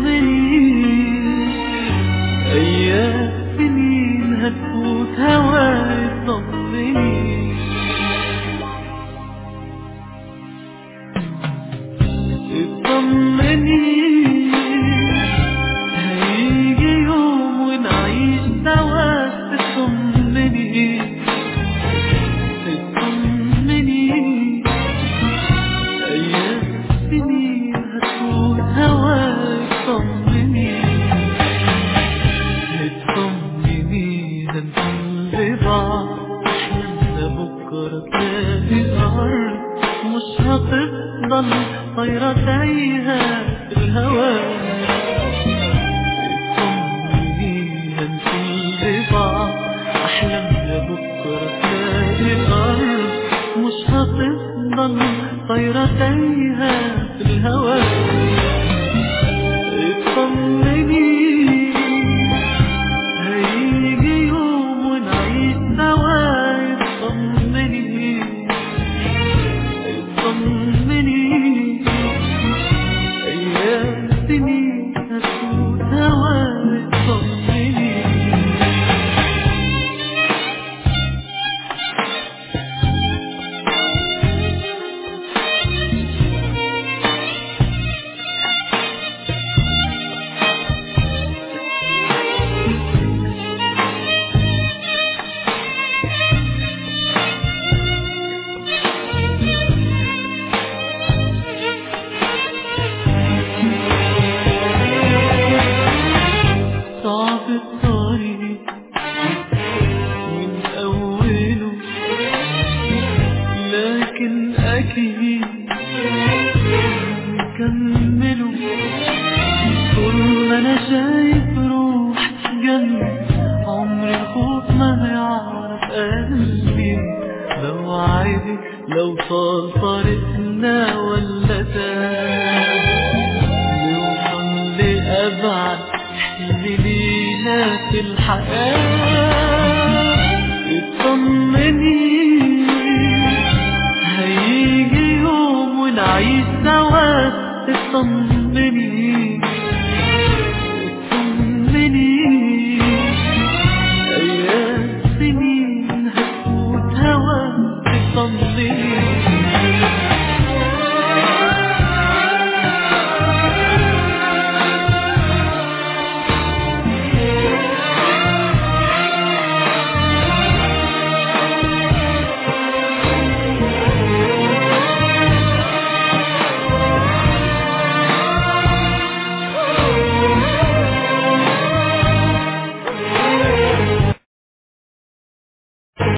اطمني أيام سنين هتفوت هواي اطمني اطمني هيجي يوم ونعيش سوا تطمني تطمني أيام سنين هتفوت هواي اطمني اطمني هنكون لبعض احلامنا بكرة تلاقي الأرض مش هتفضل طايرة تايهة في الهوا اطمني هنكون لبعض احلامنا بكرة تلاقي الأرض مش هتفضل طايرة تايهة في الهوا اطمني هيجي يوم ونعيش سوا اطمني اطمني ايام سنين هتفوت هوا اطمني صعب الطريق من أوله لكن أكيد نكمله طول ما أنا شايف روح جنبي عمر الخوف ما هيعرف قلبي لو عادي لو طال طريقنا ولا تاه نوصل لأبعد لينا في الحياة اطمني هيجي يوم ونعيش سوا اطمني